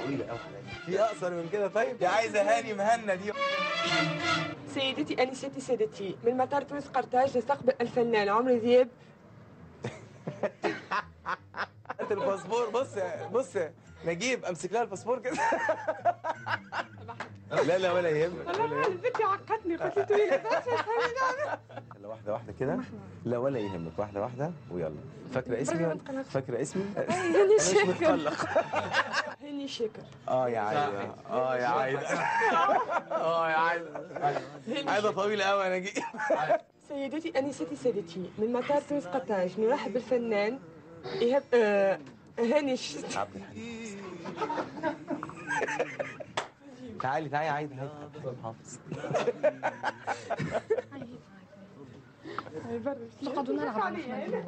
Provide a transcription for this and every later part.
طويله قوي في اقصر من كده طيب دي عايزه هاني مهنا دي سيدتي انستي سادتي من مطار تونس قرطاج نستقبل الفنان عمرو دياب هات الباسبور بص بص نجيب امسك لها الباسبور كده لا لا ولا يهمك ولا يهمك البنت عقدتني قلت له طويله يلا واحده واحده كده لا ولا يهمك واحده واحده ويلا فاكره اسمي برغم ولا- ما تقلقش. فاكره اسمي هاني مش شاكر متطلق هاني شاكر اه يا عايده اه يا عايده اه يا عايده عايده طويله قوي انا جي سيدتي انستي سادتي من مطار تونس قرطاج نرحب بالفنان ايهاب آه هاني ش... عبد الحليم تعالي تعالي يا عايده هاي حافظ نقعدوا نلعب على احنا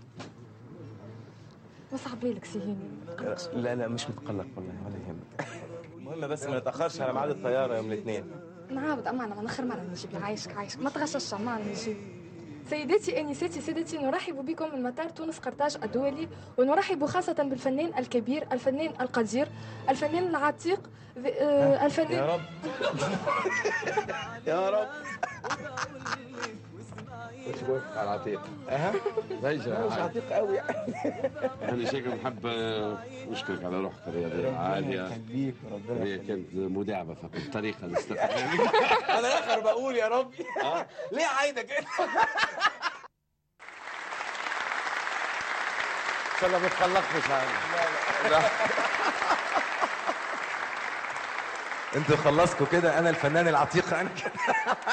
وصعب بالك سي هاني لا لا مش متقلق والله ولا يهمك المهم بس ما نتاخرش على ميعاد الطياره يوم الاثنين نعاود أمانة من آخر مرة نجيب عايشك عايشك ما تغشش معنا نجيب سيداتي انساتي سادتي نرحب بكم من مطار تونس قرطاج الدولي ونرحب خاصة بالفنان الكبير الفنان القدير الفنان العتيق ذ- آه، يا الفنان رب يا رب وش بوافق على العتيق اها زيجة مش عتيق قوي يعني انا شكل نحب نشكرك على روحك الرياضيه عاليه يخليك ربنا هي يخليك كانت مداعبه فقط طريقه نستفيد انا اخر بقول يا ربي ليه عايده كده ان شاء الله ما تخلقش عنه انتوا خلصتوا كده انا الفنان العتيق عنك